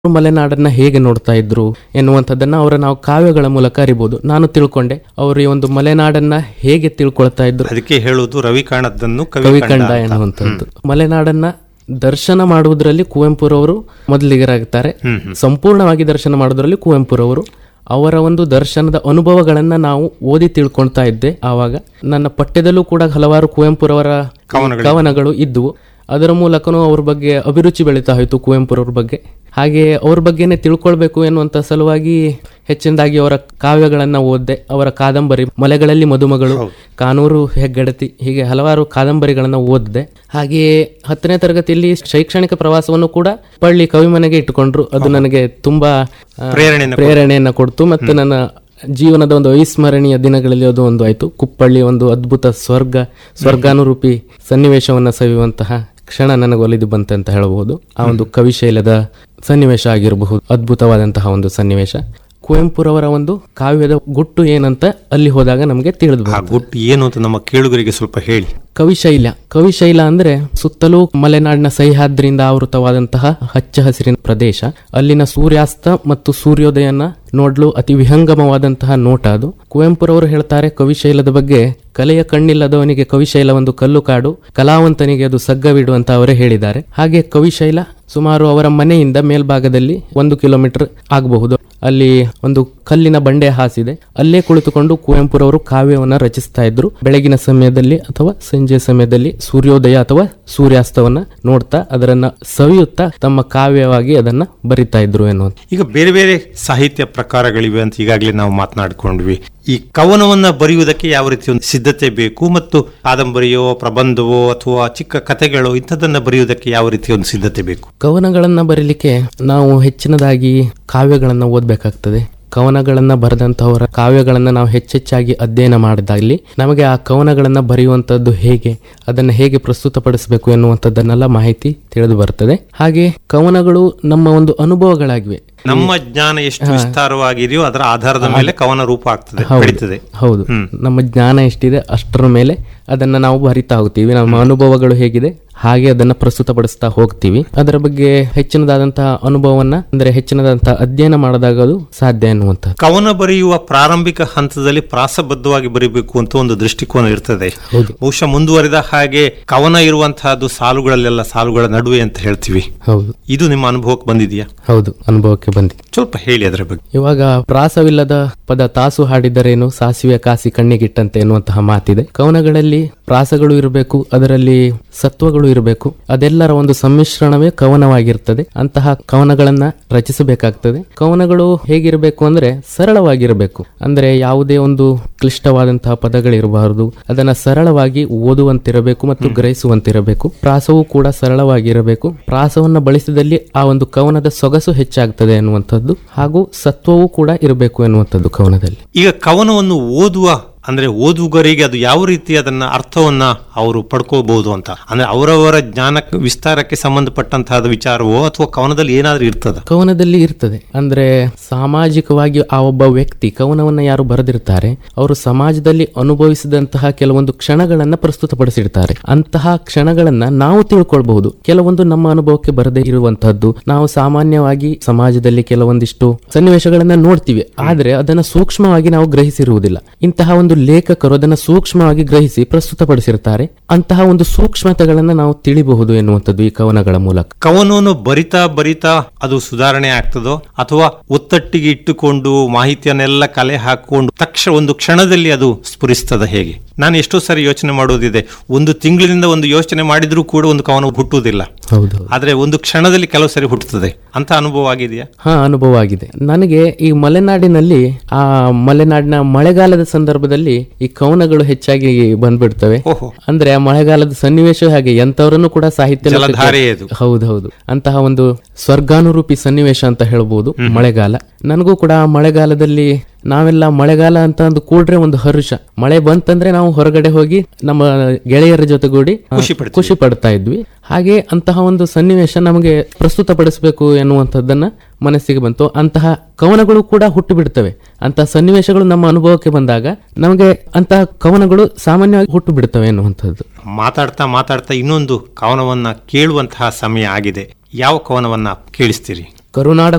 ಮಲೆನಾಡನ್ನ ಹೇಗೆ ನೋಡ್ತಾ ಇದ್ರು ಎನ್ನುವಂಥದ್ದನ್ನ ಅವರ ನಾವು ಕಾವ್ಯಗಳ ಮೂಲಕ ಅರಿಬಹುದು ನಾನು ತಿಳ್ಕೊಂಡೆ ಅವರು ಈ ಒಂದು ಮಲೆನಾಡನ್ನ ಹೇಗೆ ತಿಳ್ಕೊಳ್ತಾ ಇದ್ರು ಅದಕ್ಕೆ ಹೇಳುವುದು ರವಿ ಕಾಣದ್ದನ್ನು ಕವಿ ಕವಿಕಂಡ ಎನ್ನುವಂಥದ್ದು ಮಲೆನಾಡನ್ನ ದರ್ಶನ ಮಾಡುವುದರಲ್ಲಿ ಕುವೆಂಪುರವರು ಮೊದಲಿಗರಾಗ್ತಾರೆ ಸಂಪೂರ್ಣವಾಗಿ ದರ್ಶನ ಮಾಡುವುದರಲ್ಲಿ ಕುವೆಂಪುರವರು ಅವರ ಒಂದು ದರ್ಶನದ ಅನುಭವಗಳನ್ನ ನಾವು ಓದಿ ತಿಳ್ಕೊಳ್ತಾ ಇದ್ದೆ ಆವಾಗ ನನ್ನ ಪಠ್ಯದಲ್ಲೂ ಕೂಡ ಹಲವಾರು ಕುವೆಂಪುರವರ ಕವನಗಳು ಇದ್ದುವು ಅದರ ಮೂಲಕನೂ ಅವ್ರ ಬಗ್ಗೆ ಅಭಿರುಚಿ ಬೆಳೀತಾ ಹೋಯ್ತು ಕುವೆಂಪುರವ್ರ ಬಗ್ಗೆ ಹಾಗೆ ಅವ್ರ ಬಗ್ಗೆನೇ ತಿಳ್ಕೊಳ್ಬೇಕು ಎನ್ನುವಂತ ಸಲುವಾಗಿ ಹೆಚ್ಚಿನದಾಗಿ ಅವರ ಕಾವ್ಯಗಳನ್ನ ಓದ್ದೆ ಅವರ ಕಾದಂಬರಿ ಮಲೆಗಳಲ್ಲಿ ಮದುಮಗಳು ಕಾನೂರು ಹೆಗ್ಗಡತಿ ಹೀಗೆ ಹಲವಾರು ಕಾದಂಬರಿಗಳನ್ನ ಓದಿದೆ ಹಾಗೆಯೇ ಹತ್ತನೇ ತರಗತಿಯಲ್ಲಿ ಶೈಕ್ಷಣಿಕ ಪ್ರವಾಸವನ್ನು ಕೂಡ ಪಳ್ಳಿ ಕವಿಮನೆಗೆ ಇಟ್ಟುಕೊಂಡ್ರು ಅದು ನನಗೆ ತುಂಬಾ ಆ, ಪ್ರೇರಣೆಯನ್ನು ಪ್ರೇರಣೆಯನ್ನ ಕೊಡ್ತು ಮತ್ತು ನನ್ನ ಜೀವನದ ಒಂದು ಅವಿಸ್ಮರಣೀಯ ದಿನಗಳಲ್ಲಿ ಅದು ಒಂದು ಆಯ್ತು ಕುಪ್ಪಳ್ಳಿ ಒಂದು ಅದ್ಭುತ ಸ್ವರ್ಗ ಸ್ವರ್ಗಾನುರೂಪಿ ಸನ್ನಿವೇಶವನ್ನ ಸವಿಯುವಂತಹ ಕ್ಷಣ ನನಗೆ ಒಲಿದು ಬಂತೆ ಅಂತ ಹೇಳಬಹುದು ಆ ಒಂದು ಕವಿಶೈಲದ ಸನ್ನಿವೇಶ ಆಗಿರಬಹುದು ಅದ್ಭುತವಾದಂತಹ ಒಂದು ಸನ್ನಿವೇಶ ಕುವೆಂಪುರವರ ಒಂದು ಕಾವ್ಯದ ಗುಟ್ಟು ಏನಂತ ಅಲ್ಲಿ ಹೋದಾಗ ನಮಗೆ ತಿಳಿದು ಆ ಗುಟ್ಟು ಏನು ಅಂತ ನಮ್ಮ ಕೇಳುಗರಿಗೆ ಸ್ವಲ್ಪ ಹೇಳಿ ಕವಿಶೈಲ ಕವಿಶೈಲ ಅಂದ್ರೆ ಸುತ್ತಲೂ ಮಲೆನಾಡಿನ ಸಹ್ಯಾದ್ರಿಯಿಂದ ಆವೃತವಾದಂತಹ ಹಚ್ಚ ಹಸಿರಿನ ಪ್ರದೇಶ ಅಲ್ಲಿನ ಸೂರ್ಯಾಸ್ತ ಮತ್ತು ಸೂರ್ಯೋದಯನ ನೋಡಲು ಅತಿ ವಿಹಂಗಮವಾದಂತಹ ನೋಟ ಅದು ಕುವೆಂಪುರವರು ಹೇಳ್ತಾರೆ ಕವಿಶೈಲದ ಬಗ್ಗೆ ಕಲೆಯ ಕಣ್ಣಿಲ್ಲದವನಿಗೆ ಕವಿಶೈಲ ಒಂದು ಕಲ್ಲು ಕಾಡು ಕಲಾವಂತನಿಗೆ ಅದು ಸಗ್ಗವಿಡು ಅಂತ ಅವರೇ ಹೇಳಿದ್ದಾರೆ ಹಾಗೆ ಕವಿಶೈಲ ಸುಮಾರು ಅವರ ಮನೆಯಿಂದ ಮೇಲ್ಭಾಗದಲ್ಲಿ ಒಂದು ಕಿಲೋಮೀಟರ್ ಆಗಬಹುದು ಅಲ್ಲಿ ಒಂದು ಕಲ್ಲಿನ ಬಂಡೆ ಹಾಸಿದೆ ಅಲ್ಲೇ ಕುಳಿತುಕೊಂಡು ಕುವೆಂಪುರವರು ಕಾವ್ಯವನ್ನ ರಚಿಸ್ತಾ ಇದ್ರು ಬೆಳಗಿನ ಸಮಯದಲ್ಲಿ ಅಥವಾ ಸಂಜೆ ಸಮಯದಲ್ಲಿ ಸೂರ್ಯೋದಯ ಅಥವಾ ಸೂರ್ಯಾಸ್ತವನ್ನ ನೋಡ್ತಾ ಅದರನ್ನ ಸವಿಯುತ್ತಾ ತಮ್ಮ ಕಾವ್ಯವಾಗಿ ಅದನ್ನ ಬರಿತಾ ಇದ್ರು ಎನ್ನುವಂತ ಈಗ ಬೇರೆ ಬೇರೆ ಸಾಹಿತ್ಯ ಪ್ರಕಾರಗಳಿವೆ ಅಂತ ಈಗಾಗಲೇ ನಾವು ಮಾತನಾಡಿಕೊಂಡ್ವಿ ಈ ಕವನವನ್ನ ಬರೆಯುವುದಕ್ಕೆ ಯಾವ ರೀತಿ ಒಂದು ಸಿದ್ಧತೆ ಬೇಕು ಮತ್ತು ಕಾದಂಬರಿಯೋ ಪ್ರಬಂಧವೋ ಅಥವಾ ಚಿಕ್ಕ ಕಥೆಗಳೋ ಇಂಥದನ್ನ ಬರೆಯುವುದಕ್ಕೆ ಯಾವ ರೀತಿ ಒಂದು ಸಿದ್ಧತೆ ಬೇಕು ಕವನಗಳನ್ನ ಬರೀಲಿಕ್ಕೆ ನಾವು ಹೆಚ್ಚಿನದಾಗಿ ಕಾವ್ಯಗಳನ್ನ ಓದಬೇಕಾಗ್ತದೆ ಕವನಗಳನ್ನ ಬರೆದಂತಹವರ ಕಾವ್ಯಗಳನ್ನ ನಾವು ಹೆಚ್ಚೆಚ್ಚಾಗಿ ಅಧ್ಯಯನ ಮಾಡಿದಾಗಲಿ ನಮಗೆ ಆ ಕವನಗಳನ್ನ ಬರೆಯುವಂತದ್ದು ಹೇಗೆ ಅದನ್ನ ಹೇಗೆ ಪ್ರಸ್ತುತಪಡಿಸಬೇಕು ಎನ್ನುವಂಥದ್ದನ್ನೆಲ್ಲ ಮಾಹಿತಿ ತಿಳಿದು ಬರ್ತದೆ ಹಾಗೆ ಕವನಗಳು ನಮ್ಮ ಒಂದು ಅನುಭವಗಳಾಗಿವೆ ನಮ್ಮ ಜ್ಞಾನ ಎಷ್ಟು ವಿಸ್ತಾರವಾಗಿದೆಯೋ ಅದರ ಆಧಾರದ ಮೇಲೆ ಕವನ ರೂಪ ಆಗ್ತದೆ ಬೆಳೀತದೆ ಹೌದು ನಮ್ಮ ಜ್ಞಾನ ಎಷ್ಟಿದೆ ಅಷ್ಟರ ಮೇಲೆ ಅದನ್ನ ನಾವು ಬರಿತಾ ಹೋಗ್ತೀವಿ ನಮ್ಮ ಅನುಭವಗಳು ಹೇಗಿದೆ ಹಾಗೆ ಅದನ್ನ ಪ್ರಸ್ತುತಪಡಿಸ್ತಾ ಹೋಗ್ತೀವಿ ಅದರ ಬಗ್ಗೆ ಹೆಚ್ಚಿನದಾದಂತಹ ಅನುಭವವನ್ನ ಅಂದ್ರೆ ಹೆಚ್ಚಿನದಾದಂತಹ ಅಧ್ಯಯನ ಮಾಡಿದಾಗ ಅದು ಸಾಧ್ಯ ಎನ್ನುವಂಥದ್ದು ಕವನ ಬರೆಯುವ ಪ್ರಾರಂಭಿಕ ಹಂತದಲ್ಲಿ ಪ್ರಾಸಬದ್ಧವಾಗಿ ಬರೀಬೇಕು ಅಂತ ಒಂದು ದೃಷ್ಟಿಕೋನ ಇರ್ತದೆ ಹೌದು. ಬಹುಶಃ ಮುಂದುವರಿದ ಹಾಗೆ ಕವನ ಇರುವಂತಹದ್ದು ಸಾಲುಗಳಲ್ಲೆಲ್ಲ ಸಾಲುಗಳ ನಡುವೆ ಅಂತ ಹೇಳ್ತೀವಿ ಹೌದು ಇದು ನಿಮ್ಮ ಅನುಭವಕ್ಕೆ ಬಂದಿದೆಯಾ ಹೌದು ಅನುಭವಕ್ಕೆ ಬಂದಿದೆ ಸ್ವಲ್ಪ ಹೇಳಿ ಅದರ ಬಗ್ಗೆ ಇವಾಗ ಪ್ರಾಸವಿಲ್ಲದ ಪದ ತಾಸು ಹಾಡಿದರೇನು ಸಾಸಿವೆ ಕಾಸಿ ಕಣ್ಣಿಗಿಟ್ಟಂತೆ ಎನ್ನುವಂತಹ ಮಾತಿದೆ ಕವನಗಳಲ್ಲಿ ಪ್ರಾಸಗಳು ಇರಬೇಕು ಅದರಲ್ಲಿ ಸತ್ವಗಳು ಇರಬೇಕು ಅದೆಲ್ಲರ ಒಂದು ಸಮ್ಮಿಶ್ರಣವೇ ಕವನವಾಗಿರ್ತದೆ ಅಂತಹ ಕವನಗಳನ್ನ ರಚಿಸಬೇಕಾಗ್ತದೆ ಕವನಗಳು ಹೇಗಿರಬೇಕು ಅಂದ್ರೆ ಸರಳವಾಗಿರಬೇಕು ಅಂದ್ರೆ ಯಾವುದೇ ಒಂದು ಕ್ಲಿಷ್ಟವಾದಂತಹ ಪದಗಳಿರಬಾರದು ಅದನ್ನ ಸರಳವಾಗಿ ಓದುವಂತಿರಬೇಕು ಮತ್ತು ಗ್ರಹಿಸುವಂತಿರಬೇಕು ಪ್ರಾಸವೂ ಕೂಡ ಸರಳವಾಗಿರಬೇಕು ಪ್ರಾಸವನ್ನ ಬಳಸಿದಲ್ಲಿ ಆ ಒಂದು ಕವನದ ಸೊಗಸು ಹೆಚ್ಚಾಗ್ತದೆ ಎನ್ನುವಂಥದ್ದು ಹಾಗೂ ಸತ್ವವೂ ಕೂಡ ಇರಬೇಕು ಎನ್ನುವಂಥದ್ದು ಕವನದಲ್ಲಿ ಈಗ ಕವನವನ್ನು ಓದುವ ಅಂದ್ರೆ ಓದುಗರಿಗೆ ಅದು ಯಾವ ರೀತಿ ಅದನ್ನ ಅರ್ಥವನ್ನ ಅವರು ಪಡ್ಕೋಬಹುದು ಅಂತ ಅಂದ್ರೆ ಅವರವರ ಜ್ಞಾನ ವಿಸ್ತಾರಕ್ಕೆ ಸಂಬಂಧಪಟ್ಟಂತಹ ವಿಚಾರವೋ ಅಥವಾ ಕವನದಲ್ಲಿ ಏನಾದ್ರೂ ಇರ್ತದ ಕವನದಲ್ಲಿ ಇರ್ತದೆ ಅಂದ್ರೆ ಸಾಮಾಜಿಕವಾಗಿ ಆ ಒಬ್ಬ ವ್ಯಕ್ತಿ ಕವನವನ್ನ ಯಾರು ಬರೆದಿರ್ತಾರೆ ಅವರು ಸಮಾಜದಲ್ಲಿ ಅನುಭವಿಸಿದಂತಹ ಕೆಲವೊಂದು ಕ್ಷಣಗಳನ್ನ ಪ್ರಸ್ತುತಪಡಿಸಿರ್ತಾರೆ ಅಂತಹ ಕ್ಷಣಗಳನ್ನ ನಾವು ತಿಳ್ಕೊಳ್ಬಹುದು ಕೆಲವೊಂದು ನಮ್ಮ ಅನುಭವಕ್ಕೆ ಬರದೇ ಇರುವಂತಹದ್ದು ನಾವು ಸಾಮಾನ್ಯವಾಗಿ ಸಮಾಜದಲ್ಲಿ ಕೆಲವೊಂದಿಷ್ಟು ಸನ್ನಿವೇಶಗಳನ್ನ ನೋಡ್ತೀವಿ ಆದ್ರೆ ಅದನ್ನ ಸೂಕ್ಷ್ಮವಾಗಿ ನಾವು ಗ್ರಹಿಸಿರುವುದಿಲ್ಲ ಇಂತಹ ಒಂದು ಲೇಖಕರು ಅದನ್ನ ಸೂಕ್ಷ್ಮವಾಗಿ ಗ್ರಹಿಸಿ ಪ್ರಸ್ತುತಪಡಿಸಿರ್ತಾರೆ ಅಂತಹ ಒಂದು ಸೂಕ್ಷ್ಮತೆಗಳನ್ನ ನಾವು ತಿಳಿಬಹುದು ಎನ್ನುವಂಥದ್ದು ಈ ಕವನಗಳ ಮೂಲಕ ಕವನವನ್ನು ಬರಿತಾ ಬರಿತಾ ಅದು ಸುಧಾರಣೆ ಆಗ್ತದೋ ಅಥವಾ ಒತ್ತಟ್ಟಿಗೆ ಇಟ್ಟುಕೊಂಡು ಮಾಹಿತಿಯನ್ನೆಲ್ಲ ಕಲೆ ಹಾಕೊಂಡು ತಕ್ಷಣ ಒಂದು ಕ್ಷಣದಲ್ಲಿ ಅದು ಸ್ಫುರಿಸ್ತದ ಹೇಗೆ ನಾನು ಎಷ್ಟೋ ಸಾರಿ ಯೋಚನೆ ಮಾಡೋದಿದೆ ಒಂದು ತಿಂಗಳಿನಿಂದ ಒಂದು ಯೋಚನೆ ಮಾಡಿದ್ರೂ ಕೂಡ ಒಂದು ಕವನ ಹುಟ್ಟುವುದಿಲ್ಲ ಹೌದು ಆದ್ರೆ ಒಂದು ಕ್ಷಣದಲ್ಲಿ ಕೆಲವು ಸರಿ ಹುಟ್ಟುತ್ತದೆ ಅಂತ ಅನುಭವ ಆಗಿದೆಯಾ ಹಾ ಅನುಭವ ಆಗಿದೆ ನನಗೆ ಈ ಮಲೆನಾಡಿನಲ್ಲಿ ಆ ಮಲೆನಾಡಿನ ಮಳೆಗಾಲದ ಸಂದರ್ಭದಲ್ಲಿ ಈ ಕವನಗಳು ಹೆಚ್ಚಾಗಿ ಬಂದ್ಬಿಡ್ತವೆ ಓಹೋ ಅಂದ್ರೆ ಆ ಮಳೆಗಾಲದ ಸನ್ನಿವೇಶ ಹಾಗೆ ಎಂತವರನ್ನು ಕೂಡ ಸಾಹಿತ್ಯ ಲೋಕಕ್ಕೆ- ಜಲಧಾರೆ ಅದು ಹೌದೌದು ಅಂತಹ ಒಂದು ಸ್ವರ್ಗಾನುರೂಪಿ ಸನ್ನಿವೇಶ ಅಂತ ಹೇಳ್ಬೋದು ಮಳೆಗಾಲ ನನಗೂ ಕೂಡ ಆ ಮಳೆಗಾಲದಲ್ಲಿ ನಾವೆಲ್ಲ ಮಳೆಗಾಲ ಅಂತ ಅಂದು ಕೂಡ್ರೆ ಒಂದು ಹರುಷ ಮಳೆ ಬಂತಂದ್ರೆ ನಾವು ಹೊರಗಡೆ ಹೋಗಿ ನಮ್ಮ ಗೆಳೆಯರ ಜೊತೆಗೂಡಿ ಆ, ಖುಷಿ ಪಡ್ತೀವಿ. ಖುಷಿ ಪಡ್ತಾ ಇದ್ವಿ ಹಾಗೆ ಅಂತಹ ಒಂದು ಸನ್ನಿವೇಶ ನಮಗೆ ಪ್ರಸ್ತುತಪಡಿಸಬೇಕು ಎನ್ನುವಂಥದ್ದನ್ನ ಮನಸ್ಸಿಗೆ ಬಂತು ಅಂತಹ ಕವನಗಳು ಕೂಡ ಹುಟ್ಟು ಬಿಡ್ತವೆ ಅಂತಹ ಸನ್ನಿವೇಶಗಳು ನಮ್ಮ ಅನುಭವಕ್ಕೆ ಬಂದಾಗ ನಮಗೆ ಅಂತಹ ಕವನಗಳು ಸಾಮಾನ್ಯವಾಗಿ ಹುಟ್ಟು ಬಿಡ್ತವೆ ಎನ್ನುವಂಥದ್ದು ಮಾತಾಡ್ತಾ ಮಾತಾಡ್ತಾ ಇನ್ನೊಂದು ಕವನವನ್ನ ಕೇಳುವಂತಹ ಸಮಯ ಆಗಿದೆ ಯಾವ ಕವನವನ್ನ ಕೇಳಿಸ್ತೀರಿ ಕರುನಾಡ